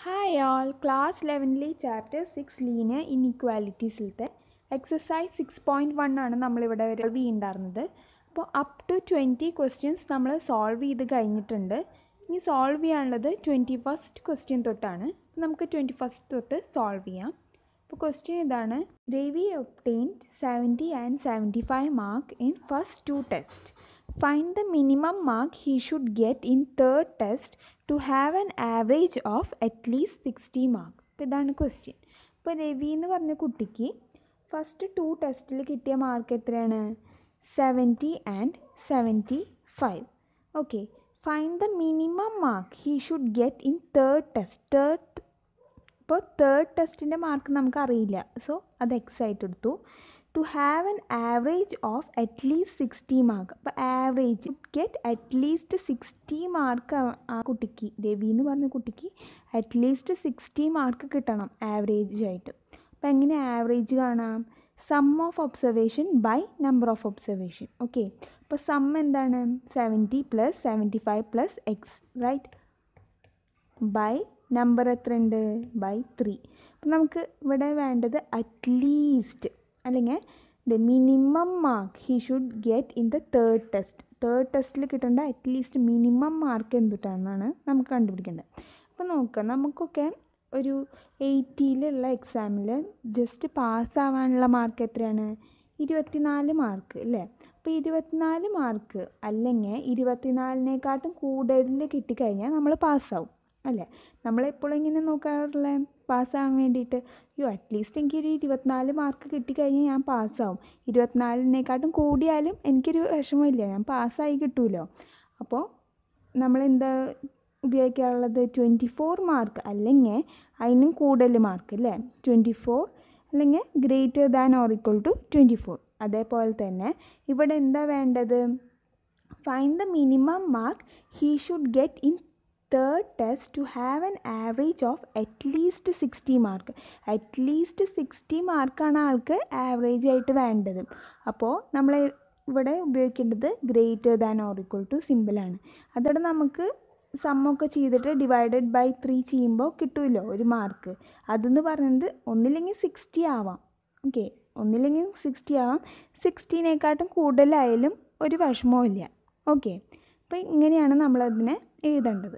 hi all class ലെവനിലെ chapter six linear ഇൻഇക്വാലിറ്റീസിലത്തെ exercise six point one ആണ് നമ്മളിവിടെ സോൾവ് ചെയ്യുന്നുണ്ടായിരുന്നത് അപ്പോൾ അപ് ടു ട്വൻറ്റി ക്വസ്റ്റ്യൻസ് നമ്മൾ സോൾവ് ചെയ്ത് കഴിഞ്ഞിട്ടുണ്ട് ഇനി സോൾവ് ചെയ്യാനുള്ളത് ട്വൻറ്റി ഫസ്റ്റ് ക്വസ്റ്റ്യൻ തൊട്ടാണ് നമുക്ക് ട്വൻറ്റി ഫസ്റ്റ് തൊട്ട് സോൾവ് ചെയ്യാം അപ്പോൾ ക്വസ്റ്റ്യൻ ഇതാണ് Ravi obtained seventy and seventy five mark in first two test find the minimum mark he should get in third test to have an average of at least sixty mark അപ്പോൾ ഇതാണ് question ഇപ്പോൾ രവി എന്ന് പറഞ്ഞ കുട്ടിക്ക് first to ടെസ്റ്റിൽ കിട്ടിയ mark എത്രയാണ് seventy and seventy five okay find the minimum mark he should get in third test third ഇപ്പോൾ തേർഡ് ടെസ്റ്റിൻ്റെ മാർക്ക് നമുക്ക് അറിയില്ല സോ അത് എക്സ് ആയിട്ട് എടുത്തു to have an average of at least sixty mark അപ്പോൾ average get at least sixty mark ആ കുട്ടിക്ക് രവി എന്ന് പറഞ്ഞ കുട്ടിക്ക് അറ്റ്ലീസ്റ്റ് സിക്സ്റ്റി മാർക്ക് കിട്ടണം ആവറേജ് ആയിട്ട് അപ്പോൾ എങ്ങനെ ആവറേജ് കാണാം sum of observation by number of observation okay അപ്പോൾ സം എന്താണ് seventy plus seventy five plus x right by number എത്ര ഉണ്ട് ബൈ ത്രീ അപ്പം നമുക്ക് ഇവിടെ വേണ്ടത് അറ്റ്ലീസ്റ്റ് അല്ലെങ്കിൽ the minimum mark he should get in the third test third ടെസ്റ്റിൽ കിട്ടേണ്ട അറ്റ്ലീസ്റ്റ് മിനിമം മാർക്ക് എന്തുട്ടാണെന്നാണ് നമുക്ക് കണ്ടുപിടിക്കേണ്ടത് അപ്പോൾ നോക്കുക നമുക്കൊക്കെ ഒരു എയ്റ്റിയിലുള്ള എക്സാമിൽ ജസ്റ്റ് പാസ്സാവാനുള്ള മാർക്ക് എത്രയാണ് ഇരുപത്തിനാല് മാർക്ക് അല്ലേ അപ്പോൾ ഇരുപത്തിനാല് മാർക്ക് അല്ലെങ്കിൽ ഇരുപത്തിനാലിനെക്കാട്ടും കൂടുതൽ കിട്ടിക്കഴിഞ്ഞാൽ നമ്മൾ പാസ്സാവും അല്ലേ നമ്മളെപ്പോഴും ഇങ്ങനെ നോക്കാറുള്ള പാസ്സാകാൻ വേണ്ടിയിട്ട് അയ്യോ അറ്റ്ലീസ്റ്റ് എനിക്കൊരു ഇരുപത്തിനാല് മാർക്ക് കിട്ടിക്കഴിഞ്ഞാൽ ഞാൻ പാസ്സാവും ഇരുപത്തിനാലിനെക്കാട്ടും കൂടിയാലും എനിക്കൊരു വിഷമമില്ല ഞാൻ പാസ്സായി കിട്ടുമല്ലോ അപ്പോൾ നമ്മളെന്താ ഉപയോഗിക്കാറുള്ളത് ട്വൻറ്റി ഫോർ മാർക്ക് അല്ലെങ്കിൽ അതിനും കൂടുതൽ മാർക്ക് അല്ലേ ട്വൻറ്റി ഫോർ അല്ലെങ്കിൽ greater than or equal to twenty four അതേപോലെ തന്നെ ഇവിടെ എന്താ വേണ്ടത് find the minimum mark he should get in third test to have an average of at least sixty mark at least sixty മാർക്കാണ് ആൾക്ക് ആവറേജ് ആയിട്ട് വേണ്ടത് അപ്പോൾ നമ്മൾ ഇവിടെ ഉപയോഗിക്കേണ്ടത് greater than or equal to സിമ്പിളാണ് അതോടെ നമുക്ക് സമ്മൊക്കെ ചെയ്തിട്ട് ഡിവൈഡഡ് ബൈ ത്രീ ചെയ്യുമ്പോൾ കിട്ടുമല്ലോ ഒരു മാർക്ക് അതെന്ന് പറയുന്നത് ഒന്നില്ലെങ്കിൽ സിക്സ്റ്റി ആവാം ഓക്കെ ഒന്നില്ലെങ്കിൽ സിക്സ്റ്റി ആവാം സിക്സ്റ്റീനേക്കാട്ടും കൂടുതലായാലും ഒരു വിഷമവും ഇല്ല ഓക്കെ അപ്പോൾ ഇങ്ങനെയാണ് നമ്മളതിനെ എഴുതേണ്ടത്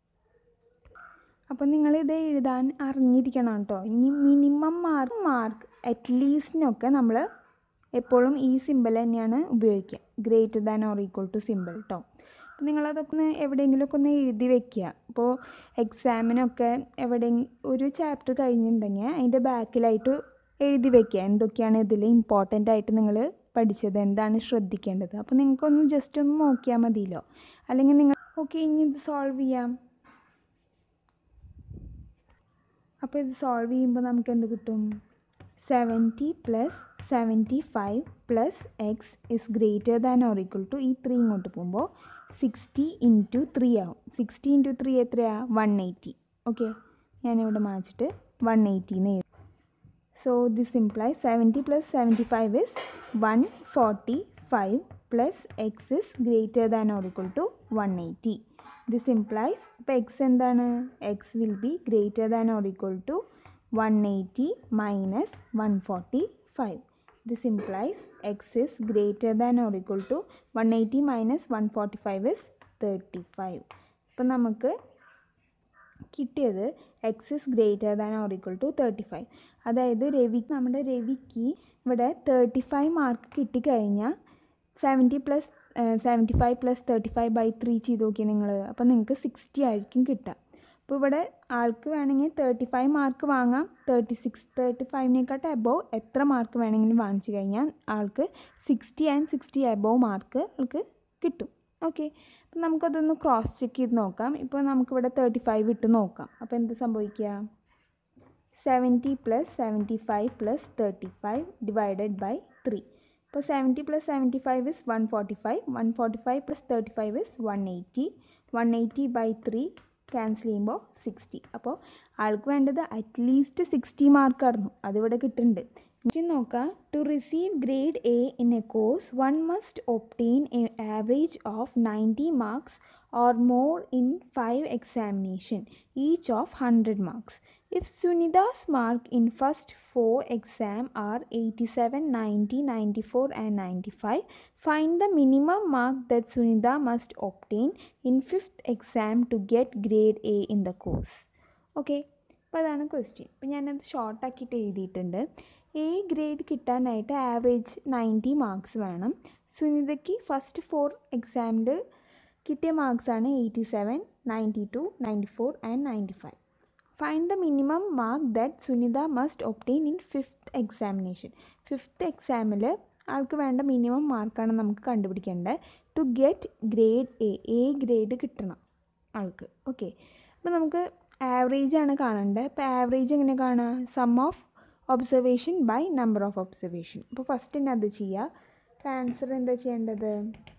അപ്പോൾ നിങ്ങളിത് എഴുതാൻ അറിഞ്ഞിരിക്കണം കേട്ടോ ഇനി മിനിമം മാർക്ക് മാർക്ക് അറ്റ്ലീസ്റ്റിനൊക്കെ നമ്മൾ എപ്പോഴും ഈ സിമ്പിൾ തന്നെയാണ് ഉപയോഗിക്കുക greater than or equal to simple കേട്ടോ അപ്പോൾ നിങ്ങളതൊക്കെ ഒന്ന് എവിടെയെങ്കിലുമൊക്കെ ഒന്ന് എഴുതി വെക്കുക അപ്പോൾ എക്സാമിനൊക്കെ എവിടെ ഒരു ചാപ്റ്റർ കഴിഞ്ഞിട്ടുണ്ടെങ്കിൽ അതിൻ്റെ ബാക്കിലായിട്ട് എഴുതി വെക്കുക എന്തൊക്കെയാണ് ഇതിൽ ഇമ്പോർട്ടൻ്റ് ആയിട്ട് നിങ്ങൾ പഠിച്ചത് എന്താണ് ശ്രദ്ധിക്കേണ്ടത് അപ്പോൾ നിങ്ങൾക്കൊന്ന് ജസ്റ്റ് ഒന്ന് നോക്കിയാൽ മതിയല്ലോ അല്ലെങ്കിൽ നിങ്ങൾ ഓക്കെ ഇനി ഇത് സോൾവ് ചെയ്യാം അപ്പോൾ ഇത് സോൾവ് ചെയ്യുമ്പോൾ നമുക്ക് എന്ത് കിട്ടും seventy plus seventy five plus x is greater than or equal to ഈ ത്രീ ഇങ്ങോട്ട് പോകുമ്പോൾ സിക്സ്റ്റി ഇൻറ്റു ത്രീ ആവും സിക്സ്റ്റി ഇൻറ്റു ത്രീ എത്രയാണ് വൺ എയ്റ്റി ഓക്കെ ഞാനിവിടെ മാച്ചിട്ട് വൺ എയ്റ്റിന്ന് എഴുതി so this implies seventy plus seventy five is one forty five plus x is greater than or equal to one eighty this implies ഇപ്പോൾ x എന്താണ് x will be greater than or equal to one eighty minus one forty five this implies x is greater than or equal to one eighty minus one forty five is thirty five അപ്പം നമുക്ക് കിട്ടിയത് x is greater than or equal to thirty five അതായത് രവിക്ക് നമ്മുടെ രവിക്ക് ഇവിടെ thirty five mark കിട്ടിക്കഴിഞ്ഞാൽ seventy plus seventy five plus thirty five by three ചെയ്ത് നോക്കി നിങ്ങൾ അപ്പോൾ നിങ്ങൾക്ക് സിക്സ്റ്റി ആയിരിക്കും കിട്ടുക അപ്പോൾ ഇവിടെ ആൾക്ക് വേണമെങ്കിൽ തേർട്ടി ഫൈവ് മാർക്ക് വാങ്ങാം തേർട്ടി സിക്സ് തേർട്ടി ഫൈവിനെക്കാട്ട് എബോവ് എത്ര മാർക്ക് വേണമെങ്കിലും വാങ്ങിച്ചു കഴിഞ്ഞാൽ ആൾക്ക് sixty and sixty above mark ആൾക്ക് കിട്ടും ഓക്കെ അപ്പം നമുക്കതൊന്ന് ക്രോസ് ചെക്ക് ചെയ്ത് നോക്കാം ഇപ്പോൾ നമുക്കിവിടെ തേർട്ടി ഫൈവ് ഇട്ട് നോക്കാം അപ്പോൾ എന്ത് സംഭവിക്കുക seventy plus seventy five plus thirty five divided by three ഇപ്പോൾ seventy plus seventy five is one forty five one forty five plus thirty five is one eighty one eighty by three cancel ചെയ്യുമ്പോൾ sixty അപ്പോൾ ആൾക്ക് വേണ്ടത് at least sixty മാർക്കായിരുന്നു അതിവിടെ കിട്ടുന്നുണ്ട് ഇനി നോക്കാം to receive grade A in a course one must obtain an average of ninety marks or more in five examination each of hundred marks if Sunita's mark in first four exam are eighty seven ninety ninety four and ninety five find the minimum mark that Sunita must obtain in fifth exam to get grade A in the course okay അപ്പോൾ അതാണ് question അപ്പോൾ ഞാനത് ഷോർട്ടാക്കിയിട്ട് എഴുതിയിട്ടുണ്ട് A grade കിട്ടാനായിട്ട് average ninety marks വേണം സുനിതയ്ക്ക് first four എക്സാമിൽ കിട്ടിയ മാർക്സാണ് eighty seven ninety two ninety four and ninety five find the minimum mark that Sunita must obtain in fifth examination fifth എക്സാമിൽ ആൾക്ക് വേണ്ട മിനിമം മാർക്കാണ് നമുക്ക് കണ്ടുപിടിക്കേണ്ടത് to get grade A A grade കിട്ടണം ആൾക്ക് ഓക്കെ അപ്പോൾ നമുക്ക് ആവറേജ് ആണ് കാണേണ്ടത് അപ്പോൾ ആവറേജ് എങ്ങനെ കാണുക sum of observation by number of observation അപ്പോൾ ഫസ്റ്റ് തന്നെ അത് ചെയ്യുക ആൻസർ എന്താ ചെയ്യേണ്ടത്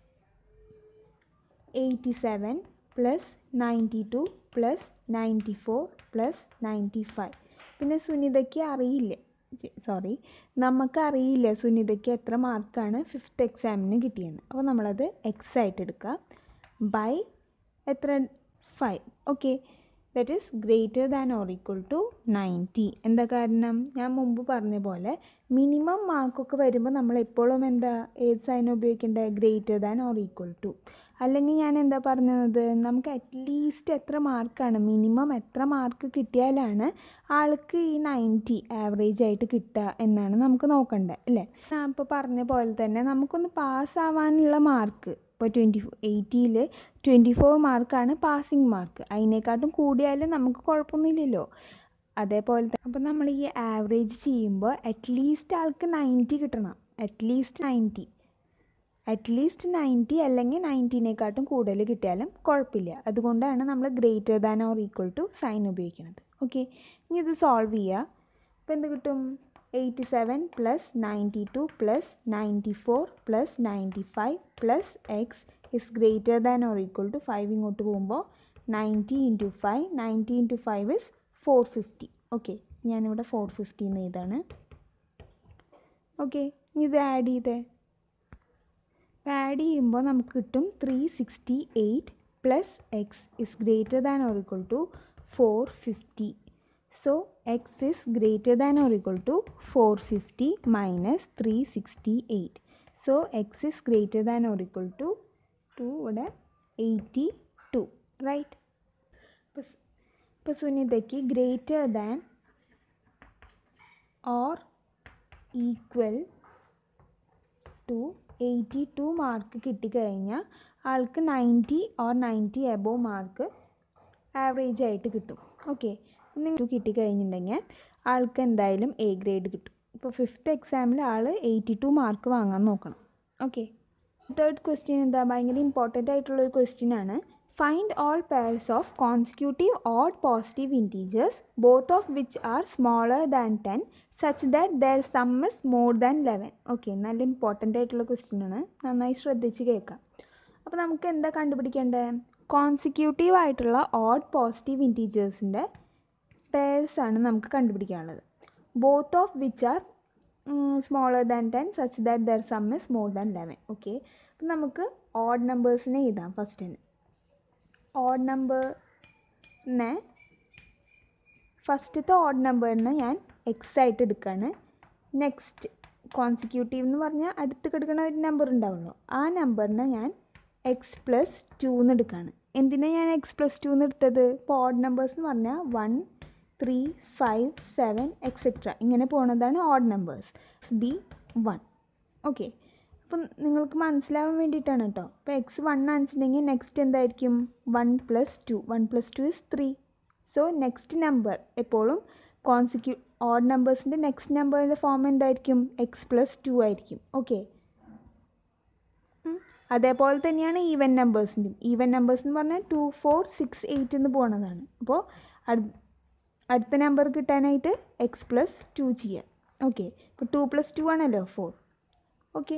eighty seven plus ninety two plus ninety four plus ninety five പിന്നെ സുനിതയ്ക്ക് അറിയില്ല സോറി നമുക്കറിയില്ല സുനിതയ്ക്ക് എത്ര മാർക്കാണ് ഫിഫ്ത്ത് എക്സാമിന് കിട്ടിയെന്ന് അപ്പോൾ നമ്മളത് എക്സ് ആയിട്ട് എടുക്കുക ബൈ എത്ര five okay that is greater than or equal to ninety എന്താ കാരണം ഞാൻ മുമ്പ് പറഞ്ഞ പോലെ മിനിമം മാർക്കൊക്കെ വരുമ്പോൾ നമ്മൾ എപ്പോഴും എന്താ ഏത് സൈൻ ഉപയോഗിക്കേണ്ടത് greater than or equal to അല്ലെങ്കിൽ ഞാൻ എന്താ പറഞ്ഞത് നമുക്ക് അറ്റ്ലീസ്റ്റ് എത്ര മാർക്കാണ് മിനിമം എത്ര മാർക്ക് കിട്ടിയാലാണ് ആൾക്ക് ഈ നയൻറ്റി ആവറേജ് ആയിട്ട് കിട്ടുക എന്നാണ് നമുക്ക് നോക്കേണ്ടത് അല്ലേ ഞാൻ ഇപ്പോൾ പറഞ്ഞ പോലെ തന്നെ നമുക്കൊന്ന് പാസ്സാവാനുള്ള മാർക്ക് ഇപ്പോൾ ട്വൻറ്റി എയ്റ്റിയിൽ ട്വൻറ്റി ഫോർ മാർക്കാണ് പാസിങ് മാർക്ക് അതിനേക്കാട്ടും കൂടിയാലും നമുക്ക് കുഴപ്പമൊന്നുമില്ലല്ലോ അതേപോലെ തന്നെ അപ്പോൾ നമ്മൾ ഈ ആവറേജ് ചെയ്യുമ്പോൾ അറ്റ്ലീസ്റ്റ് ആൾക്ക് നയൻറ്റി കിട്ടണം അറ്റ്ലീസ്റ്റ് നയൻറ്റി അറ്റ്ലീസ്റ്റ് നയൻറ്റി അല്ലെങ്കിൽ നയൻറ്റീനേക്കാട്ടും കൂടുതൽ കിട്ടിയാലും കുഴപ്പമില്ല അതുകൊണ്ടാണ് നമ്മൾ greater than or equal to sign ഉപയോഗിക്കുന്നത് ഓക്കെ ഇനി ഇത് സോൾവ് ചെയ്യുക അപ്പോൾ എന്ത് കിട്ടും eighty seven plus ninety two plus ninety four plus ninety five plus x is greater than or equal to five ഇങ്ങോട്ട് പോകുമ്പോൾ ninety into five ninety into five is four fifty okay ഞാനിവിടെ four fifty എന്ന് ഇതാണ് okay ഇനി ഇത് add ചെയ്തേ add ചെയ്യുമ്പോൾ നമുക്ക് കിട്ടും three sixty eight plus x is greater than or equal to four fifty so x is greater than or equal to four fifty minus three sixty eight so x is greater than or equal to to ഇവിടെ eighty two right ഇപ്പോൾ ഇപ്പോൾ സുനിതയ്ക്ക് greater than or equal to eighty two mark കിട്ടിക്കഴിഞ്ഞാൽ ആൾക്ക് ninety or ninety above mark average ആയിട്ട് കിട്ടും okay നിങ്ങൾ കിട്ടിക്കഴിഞ്ഞിട്ടുണ്ടെങ്കിൽ ആൾക്ക് എന്തായാലും എ ഗ്രേഡ് കിട്ടും ഇപ്പോൾ ഫിഫ്ത്ത് എക്സാമിൽ ആൾ എയ്റ്റി ടു മാർക്ക് വാങ്ങാൻ നോക്കണം ഓക്കെ തേർഡ് ക്വസ്റ്റ്യൻ എന്താ ഭയങ്കര ഇമ്പോർട്ടൻ്റ് ആയിട്ടുള്ളൊരു ക്വസ്റ്റ്യൻ ആണ് find all pairs of consecutive odd positive integers both of which are smaller than ten such that their sum is more than eleven okay നല്ല important ആയിട്ടുള്ള question ആണ് നന്നായി ശ്രദ്ധിച്ച് കേൾക്കാം അപ്പോൾ നമുക്ക് എന്താ കണ്ടുപിടിക്കേണ്ടത് കോൺസിക്യൂട്ടീവ് ആയിട്ടുള്ള ഓഡ് പോസിറ്റീവ് ഇൻറ്റീജേഴ്സിൻ്റെ പെയർസാണ് നമുക്ക് കണ്ടുപിടിക്കാനുള്ളത് both of which are smaller than ten such that their sum is more than eleven okay അപ്പം നമുക്ക് ഓഡ് നമ്പേഴ്സിനെ എഴുതാം ഫസ്റ്റ് തന്നെ ഓഡ് നമ്പറിനെ ഫസ്റ്റത്തെ ഓഡ് നമ്പറിനെ ഞാൻ എക്സ് ആയിട്ട് എടുക്കുകയാണ് നെക്സ്റ്റ് കോൺസിക്യൂട്ടീവ് എന്ന് പറഞ്ഞാൽ അടുത്ത് കിടക്കുന്ന ഒരു നമ്പർ ഉണ്ടാവുമല്ലോ ആ നമ്പറിനെ ഞാൻ എക്സ് പ്ലസ് ടു എന്ന് എടുക്കുകയാണ് എന്തിനാണ് ഞാൻ എക്സ് പ്ലസ് ടു എന്ന് എടുത്തത് ഇപ്പോൾ ഓഡ് നമ്പേഴ്സ് എന്ന് പറഞ്ഞാൽ one three five seven etcetera ഇങ്ങനെ പോകുന്നതാണ് odd numbers be one okay അപ്പം നിങ്ങൾക്ക് മനസ്സിലാവാൻ വേണ്ടിയിട്ടാണ് കേട്ടോ ഇപ്പോൾ എക്സ് വൺ ആണെന്നുണ്ടെങ്കിൽ നെക്സ്റ്റ് എന്തായിരിക്കും one plus two one plus two is three so next number എപ്പോഴും കോൺസിക്യൂ ഓഡ് നമ്പേഴ്സിൻ്റെ നെക്സ്റ്റ് നമ്പറിൻ്റെ ഫോം എന്തായിരിക്കും എക്സ് പ്ലസ് ടു ആയിരിക്കും ഓക്കെ അതേപോലെ തന്നെയാണ് ഈവൻ നമ്പേഴ്സിൻ്റെയും ഈവൻ നമ്പേഴ്സ് എന്ന് പറഞ്ഞാൽ ടു ഫോർ സിക്സ് എയ്റ്റ് എന്ന് പോകുന്നതാണ് അപ്പോൾ അടുത്ത നമ്പർ കിട്ടാനായിട്ട് എക്സ് പ്ലസ് ടു ചെയ്യുക ഓക്കെ ഇപ്പോൾ ടു പ്ലസ് ടു ആണല്ലോ ഫോർ ഓക്കെ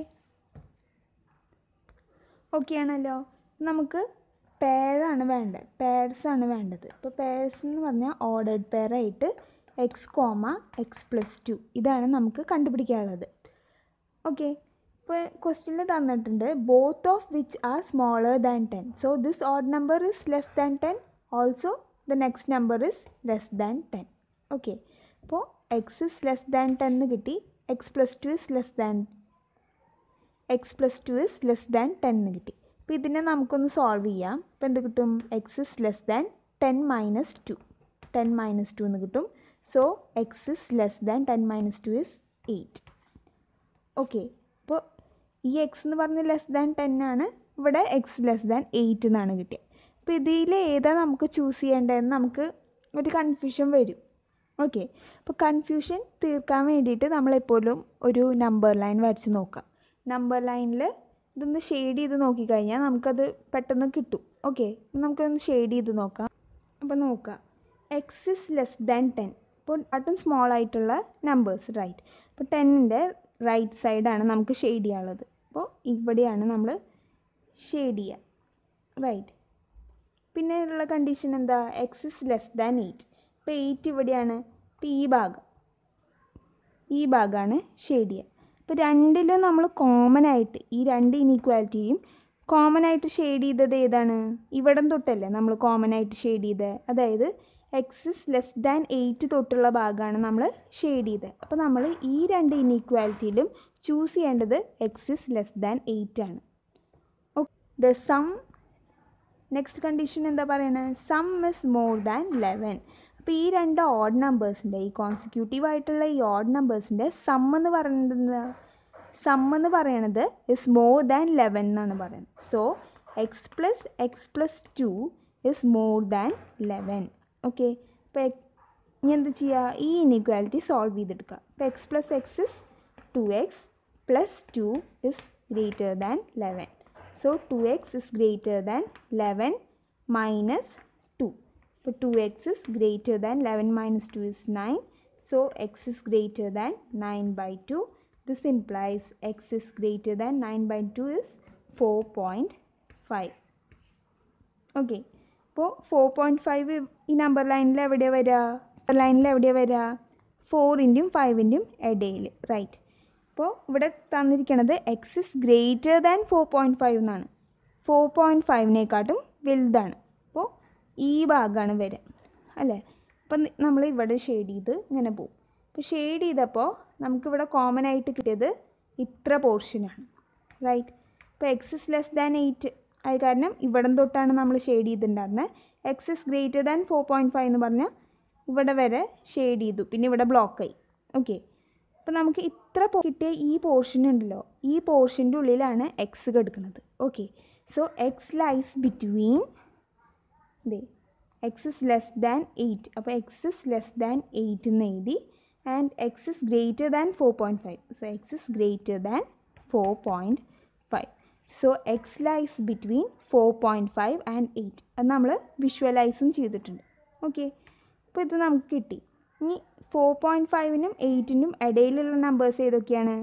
ഓക്കെ ആണല്ലോ നമുക്ക് പെയറാണ് വേണ്ടത് പെയർസ് ആണ് വേണ്ടത് ഇപ്പോൾ പെയർസ് എന്ന് പറഞ്ഞാൽ ഓർഡേഡ് പെയറായിട്ട് x comma x plus two ഇതാണ് നമുക്ക് കണ്ടുപിടിക്കാനുള്ളത് ഓക്കെ ഇപ്പോൾ ക്വസ്റ്റ്യനിൽ തന്നിട്ടുണ്ട് both of which are smaller than ten so this odd number is less than ten also the next number is less than ten okay അപ്പോൾ X is less than ten എന്ന് കിട്ടി x plus two is less than x plus two is less than ten എന്ന് കിട്ടി അപ്പോൾ ഇതിനെ നമുക്കൊന്ന് solve ചെയ്യാം അപ്പോൾ എന്ത് കിട്ടും x is less than ten minus two ten minus two എന്ന് കിട്ടും so x is less than ten minus two is eight okay അപ്പോൾ ഈ എക്സ് എന്ന് പറഞ്ഞ ലെസ് ദാൻ ടെൻ ആണ് ഇവിടെ എക്സ് ലെസ് ദാൻ എയ്റ്റ് എന്നാണ് കിട്ടിയത് അപ്പോൾ ഇതിൽ ഏതാ നമുക്ക് ചൂസ് ചെയ്യേണ്ടതെന്ന് നമുക്ക് ഒരു കൺഫ്യൂഷൻ വരും ഓക്കെ അപ്പോൾ കൺഫ്യൂഷൻ തീർക്കാൻ വേണ്ടിയിട്ട് നമ്മളെപ്പോഴും ഒരു നമ്പർ ലൈൻ വരച്ച് നോക്കാം നമ്പർ ലൈനിൽ ഇതൊന്ന് ഷെയ്ഡ് ചെയ്ത് നോക്കിക്കഴിഞ്ഞാൽ നമുക്കത് പെട്ടെന്ന് കിട്ടും ഓക്കെ നമുക്കൊന്ന് ഷെയ്ഡ് ചെയ്ത് നോക്കാം അപ്പോൾ നോക്കാം x is less than ten അപ്പോൾ അതും സ്മോൾ ആയിട്ടുള്ള നമ്പേഴ്സ് റൈറ്റ് അപ്പോൾ ടെന്നിൻ്റെ റൈറ്റ് സൈഡാണ് നമുക്ക് ഷെയ്ഡ് ചെയ്യാനുള്ളത് അപ്പോൾ ഇവിടെയാണ് നമ്മൾ ഷെയ്ഡ് ചെയ്യുക റൈറ്റ് പിന്നെ ഉള്ള കണ്ടീഷൻ എന്താ x is less than eight ഇപ്പോൾ എയ്റ്റ് ഇവിടെയാണ് ഇപ്പോൾ ഈ ഭാഗം ഈ ഭാഗമാണ് ഷെയ്ഡ് ചെയ്യുക അപ്പോൾ രണ്ടിലും നമ്മൾ കോമൺ ആയിട്ട് ഈ രണ്ട് ഇനീക്വാലിറ്റിയും കോമൺ ആയിട്ട് ഷെയ്ഡ് ചെയ്തത് ഏതാണ് ഇവിടം തൊട്ടല്ലേ നമ്മൾ കോമൺ ആയിട്ട് ഷെയ്ഡ് ചെയ്തത് അതായത് x is less than eight തൊട്ടുള്ള ഭാഗമാണ് നമ്മൾ ഷെയ്ഡ് ചെയ്തത് അപ്പോൾ നമ്മൾ ഈ രണ്ട് ഇനീക്വാലിറ്റിയിലും ചൂസ് ചെയ്യേണ്ടത് x is less than eight ആണ് ദ സം നെക്സ്റ്റ് കണ്ടീഷൻ എന്താ പറയുന്നത് sum is more than eleven അപ്പോൾ ഈ രണ്ട് ഓഡ് നമ്പേഴ്സിൻ്റെ ഈ കോൺസിക്യൂട്ടീവ് ആയിട്ടുള്ള ഈ ഓഡ് നമ്പേഴ്സിൻ്റെ സം എന്ന് പറയുന്നത് എന്താ സം എന്ന് പറയണത് ഇസ് മോർ ദാൻ ലെവൻ എന്നാണ് പറയുന്നത് so x plus x plus two is more than eleven okay അപ്പോൾ ഇനി എന്ത് ചെയ്യുക ഈ ഇനീക്വാലിറ്റി സോൾവ് ചെയ്തെടുക്കുക അപ്പോൾ x plus x is two x plus two is greater than eleven so two x is greater than eleven minus two അപ്പോൾ two x is greater than eleven minus two is nine so x is greater than nine by two this implies x is greater than nine by two is four point five okay അപ്പോൾ four point five ഈ number ലൈനിൽ എവിടെയാണ് വരിക number ലൈനിൽ എവിടെയാണ് വരിക ഫോറിൻ്റെയും ഫൈവിൻ്റെയും ഇടയിൽ right അപ്പോൾ ഇവിടെ തന്നിരിക്കുന്നത് x is greater than four point five എന്നാണ് ഫോർ പോയിൻറ്റ് ഫൈവിനെക്കാട്ടും വലുതാണ് അപ്പോൾ ഈ ഭാഗമാണ് വരിക അല്ലേ അപ്പം നമ്മൾ ഇവിടെ ഷെയ്ഡ് ചെയ്ത് ഇങ്ങനെ പോകും അപ്പോൾ ഷെയ്ഡ് ചെയ്തപ്പോൾ നമുക്കിവിടെ കോമൺ ആയിട്ട് കിട്ടിയത് ഇത്ര പോർഷനാണ് റൈറ്റ് ഇപ്പോൾ x is less than eight അത് കാരണം ഇവിടം തൊട്ടാണ് നമ്മൾ ഷെയ്ഡ് ചെയ്തിട്ടുണ്ടായിരുന്നത് x is greater than four point five എന്ന് പറഞ്ഞാൽ ഇവിടെ വരെ ഷെയ്ഡ് ചെയ്തു പിന്നെ ഇവിടെ ബ്ലോക്കായി ഓക്കെ അപ്പോൾ നമുക്ക് ഇത്ര കിട്ടിയ ഈ പോർഷൻ ഉണ്ടല്ലോ ഈ പോർഷൻ്റെ ഉള്ളിലാണ് എക്സ് കിടക്കുന്നത് okay so x lies between ദേ x is less than eight അപ്പോൾ എക്സ് ഇസ് ലെസ് ദാൻ എയ്റ്റ് എന്ന് എഴുതി and x is greater than four point five so x is greater than four point five so x lies between four point five and eight അത് നമ്മൾ വിഷ്വലൈസും ചെയ്തിട്ടുണ്ട് okay അപ്പോൾ ഇത് നമുക്ക് കിട്ടി ഇനി ഫോർ പോയിൻറ്റ് ഫൈവിനും എയ്റ്റിനും ഇടയിലുള്ള നമ്പേഴ്സ് ഏതൊക്കെയാണ്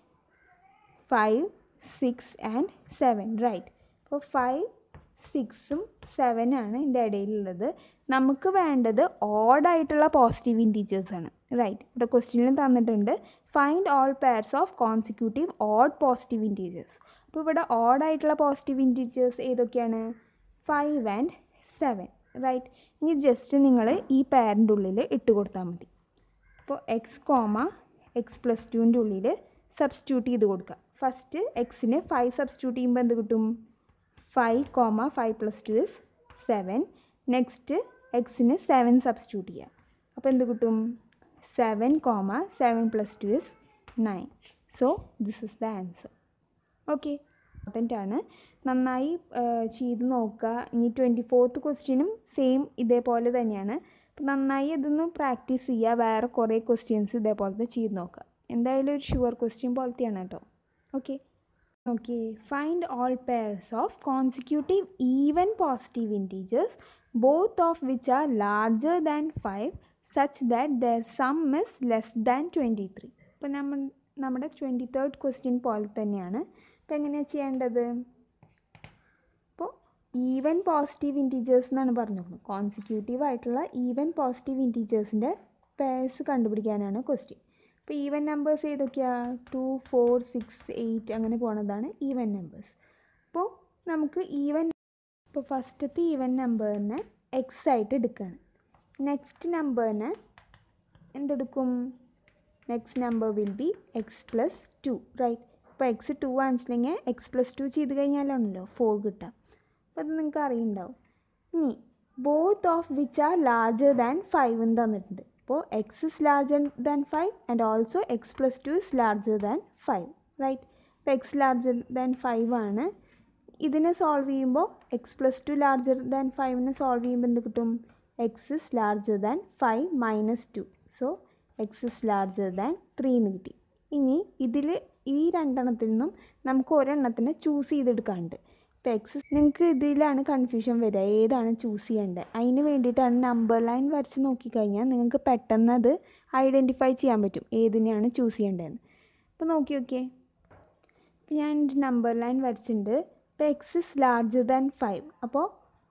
five six and seven right അപ്പോൾ ഫൈവ് സിക്സും സെവനാണ് ഇതിൻ്റെ ഇടയിലുള്ളത് നമുക്ക് വേണ്ടത് ഓഡായിട്ടുള്ള പോസിറ്റീവ് ഇൻറ്റീജേഴ്സാണ് റൈറ്റ് ഇവിടെ ക്വസ്റ്റ്യനിലും തന്നിട്ടുണ്ട് find all pairs of consecutive odd positive integers അപ്പോൾ ഇവിടെ ഓഡായിട്ടുള്ള പോസിറ്റീവ് ഇൻറ്റീജേഴ്സ് ഏതൊക്കെയാണ് ഫൈവ് ആൻഡ് സെവൻ റൈറ്റ് ഇനി ജസ്റ്റ് നിങ്ങൾ ഈ പെയറിൻ്റെ ഉള്ളിൽ ഇട്ട് കൊടുത്താൽ മതി അപ്പോൾ എക്സ് കോമ എക്സ് പ്ലസ് ടുവിൻ്റെ ഉള്ളിൽ സബ്സ്റ്റിറ്റ്യൂട്ട് ചെയ്ത് കൊടുക്കുക ഫസ്റ്റ് എക്സിന് ഫൈവ് സബ്സ്റ്റിറ്റ്യൂട്ട് ചെയ്യുമ്പോൾ എന്ത് കിട്ടും five comma five plus two is seven next എക്സിന് സെവൻ സബ്സ്റ്റിറ്റ്യൂട്ട് ചെയ്യുക അപ്പോൾ എന്ത് കിട്ടും seven comma seven plus two is nine so this is the answer okay important ആണ് നന്നായി ചെയ്ത് നോക്കുക ഇനി ട്വൻറ്റി ഫോർത്ത് ക്വസ്റ്റ്യനും സെയിം ഇതേപോലെ തന്നെയാണ് അപ്പോൾ നന്നായി ഇതൊന്ന് പ്രാക്ടീസ് ചെയ്യുക വേറെ കുറേ ക്വസ്റ്റ്യൻസ് ഇതേപോലത്തെ ചെയ്ത് നോക്കുക എന്തായാലും ഒരു ഷുവർ ക്വസ്റ്റ്യൻ പോലത്തെയാണ് കേട്ടോ okay okay find all pairs of consecutive even positive integers both of which are larger than five such that their sum is less than twenty three അപ്പോൾ നമ്മൾ നമ്മുടെ ട്വൻറ്റി തേർഡ് ക്വസ്റ്റ്യൻ പോലെ തന്നെയാണ് അപ്പോൾ എങ്ങനെയാണ് ചെയ്യേണ്ടത് അപ്പോൾ ഈവൻ പോസിറ്റീവ് ഇൻറ്റീജേഴ്സ് എന്നാണ് പറഞ്ഞത് കോൺസിക്യൂട്ടീവ് ആയിട്ടുള്ള ഈവൻ പോസിറ്റീവ് ഇൻറ്റീജേഴ്സിൻ്റെ പേഴ്സ് കണ്ടുപിടിക്കാനാണ് ക്വസ്റ്റ്യൻ അപ്പോൾ ഈവൻ നമ്പേഴ്സ് ഏതൊക്കെയാണ് ടു ഫോർ സിക്സ് എയ്റ്റ് അങ്ങനെ പോണതാണ് ഈവൻ നമ്പേഴ്സ് അപ്പോൾ നമുക്ക് ഈവൻ ഇപ്പോൾ ഫസ്റ്റത്തെ ഈവൻ നമ്പറിനെ എക്സ് ആയിട്ട് എടുക്കുകയാണ് നെക്സ്റ്റ് നമ്പറിനെ എന്തെടുക്കും next number will be x plus two right ഇപ്പോൾ എക്സ് ടു വാങ്ങിച്ചില്ലെങ്കിൽ എക്സ് പ്ലസ് ടു ചെയ്ത് കഴിഞ്ഞാലാണല്ലോ ഫോർ കിട്ടുക അപ്പോൾ അത് നിങ്ങൾക്ക് അറിയുണ്ടാവും ഇനി both of which are larger than five എന്ന് തന്നിട്ടുണ്ട് അപ്പോൾ X is larger than five and also x plus two is larger than five right ഇപ്പോൾ എക്സ് ലാർജർ ദാൻ ഫൈവ് ആണ് ഇതിനെ സോൾവ് ചെയ്യുമ്പോൾ x plus two larger than ഫൈവിനെ solve ചെയ്യുമ്പോൾ എന്ത് കിട്ടും x is larger than five minus two so x is larger than three എന്ന് കിട്ടി ഇനി ഇതിൽ ഈ രണ്ടെണ്ണത്തിൽ നിന്നും നമുക്ക് ഒരെണ്ണത്തിനെ ചൂസ് ചെയ്തെടുക്കാനുണ്ട് ഇപ്പോൾ എക്സ് നിങ്ങൾക്ക് ഇതിലാണ് കൺഫ്യൂഷൻ വരിക ഏതാണ് ചൂസ് ചെയ്യേണ്ടത് അതിന് വേണ്ടിയിട്ടാണ് നമ്പർ ലൈൻ വരച്ച് നോക്കിക്കഴിഞ്ഞാൽ നിങ്ങൾക്ക് പെട്ടെന്ന് അത് ഐഡൻറ്റിഫൈ ചെയ്യാൻ പറ്റും ഏതിനെയാണ് ചൂസ് ചെയ്യേണ്ടതെന്ന് അപ്പോൾ നോക്കി നോക്കിയേ അപ്പോൾ ഞാൻ ഒരു നമ്പർ ലൈൻ വരച്ചിട്ടുണ്ട് ഇപ്പോൾ x is larger than five അപ്പോൾ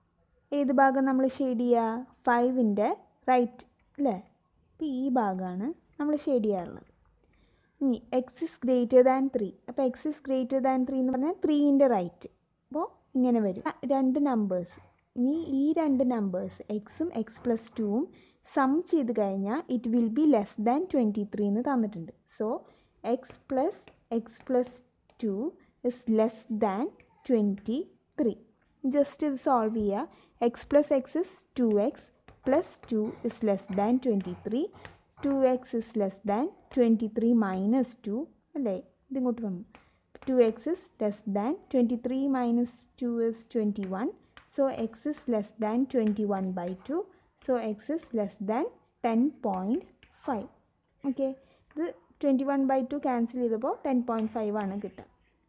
ഏത് ഭാഗം നമ്മൾ ഷെയ്ഡ് ചെയ്യുക ഫൈവിൻ്റെ റൈറ്റ് അല്ലേ അപ്പോൾ ഈ ഭാഗമാണ് നമ്മൾ ഷെയ്ഡ് ചെയ്യാറുള്ളത് ഇനി x is greater than three അപ്പോൾ X is greater than three എന്ന് പറഞ്ഞാൽ ത്രീൻ്റെ റൈറ്റ് അപ്പോൾ ഇങ്ങനെ വരും ആ, രണ്ട് നമ്പേഴ്സ് ഇനി ഈ രണ്ട് നമ്പേഴ്സ് എക്സും എക്സ് പ്ലസ് ടുവും സം ചെയ്ത് കഴിഞ്ഞാൽ it will be less than twenty three എന്ന് തന്നിട്ടുണ്ട് so x plus x plus two is less than twenty three just ഇത് സോൾവ് ചെയ്യുക x plus x is two x plus two is less than twenty three two x is less than twenty three minus two അല്ലേ ഇതിങ്ങോട്ട് വന്നു two x is less than twenty three minus two is twenty one so x is less than twenty one by two so x is less than ten point five okay ഇത് twenty one by two cancel ചെയ്തപ്പോൾ ten point five ആണ് കിട്ടുക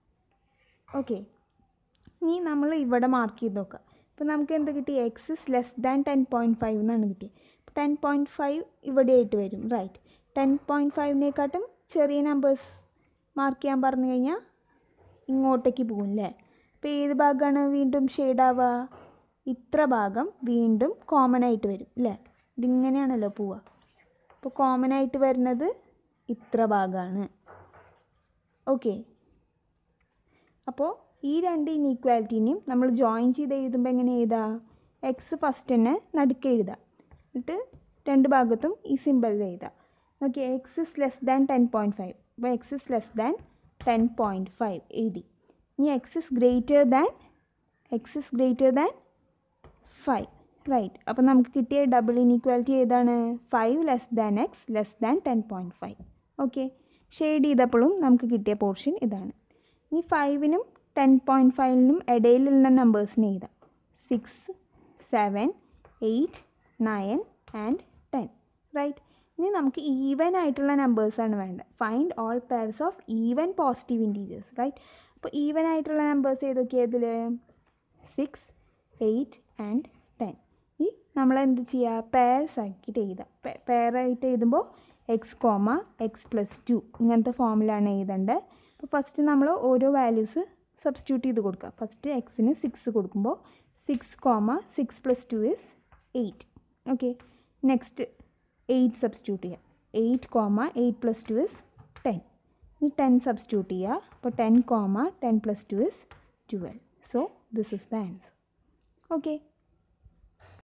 okay ഇനി നമ്മൾ ഇവിടെ mark ചെയ്ത് നോക്കുക ഇപ്പോൾ നമുക്ക് എന്ത് കിട്ടി x is less than ten point five എന്നാണ് കിട്ടിയത് ടെൻ പോയിൻറ്റ് ഫൈവ് ഇവിടെ ആയിട്ട് വരും റൈറ്റ് ടെൻ പോയിൻറ്റ് ഫൈവിനെക്കാട്ടും ചെറിയ നമ്പേഴ്സ് മാർക്ക് ചെയ്യാൻ പറഞ്ഞു കഴിഞ്ഞാൽ ഇങ്ങോട്ടേക്ക് പോകും അല്ലേ അപ്പോൾ ഏത് ഭാഗമാണ് വീണ്ടും ഷെയ്ഡ് ആവുക ഇത്ര ഭാഗം വീണ്ടും കോമൺ ആയിട്ട് വരും അല്ലേ ഇതിങ്ങനെയാണല്ലോ പോവുക അപ്പോൾ കോമൺ ആയിട്ട് വരുന്നത് ഇത്ര ഭാഗമാണ് ഓക്കെ അപ്പോൾ ഈ രണ്ട് ഇനീക്വാലിറ്റീനെയും നമ്മൾ ജോയിൻ ചെയ്ത് എഴുതുമ്പോൾ എങ്ങനെ എഴുതുക എക്സ് ഫസ്റ്റ് തന്നെ നടുക്ക് എഴുതുക എന്നിട്ട് രണ്ട് ഭാഗത്തും ഈ സിമ്പിൾ എഴുതുക okay x is less than ten point five അപ്പോൾ X is less than ten point five എഴുതി ഇനി x is greater than x is greater than five right അപ്പോൾ നമുക്ക് കിട്ടിയ ഡബിൾ ഇനീക്വാലിറ്റി ഏതാണ് five less than x less than ten point five okay shade ചെയ്തപ്പോഴും നമുക്ക് കിട്ടിയ പോർഷൻ ഇതാണ് ഇനി ഫൈവിനും ടെൻ പോയിൻറ്റ് ഫൈവിനും ഇടയിലുള്ള നമ്പേഴ്സിനെ എഴുതാം six seven eight nine and ten right ഇനി നമുക്ക് ഈവൻ ആയിട്ടുള്ള നമ്പേഴ്സാണ് വേണ്ടത് find all pairs of even positive integers right അപ്പോൾ ഈവൻ ആയിട്ടുള്ള നമ്പേഴ്സ് ഏതൊക്കെയാണ് ഇതിൽ സിക്സ് എയ്റ്റ് ആൻഡ് ടെൻ ഈ നമ്മൾ എന്ത് ചെയ്യുക പെയർസ് ആക്കിയിട്ട് എഴുതാം പെയറായിട്ട് എഴുതുമ്പോൾ x comma x plus two ഇങ്ങനത്തെ ഫോമിലാണ് എഴുതേണ്ടത് അപ്പോൾ ഫസ്റ്റ് നമ്മൾ ഓരോ വാല്യൂസ് സബ്സ്റ്റിറ്റ്യൂട്ട് ചെയ്ത് കൊടുക്കുക ഫസ്റ്റ് എക്സിന് സിക്സ് കൊടുക്കുമ്പോൾ six comma six plus two is eight okay next eight substitute ചെയ്യുക eight comma eight plus two is ten ഇനി ടെൻ സബ്സ്റ്റിറ്റ്യൂട്ട് ചെയ്യുക അപ്പോൾ ten comma ten plus two is twelve so this is the answer okay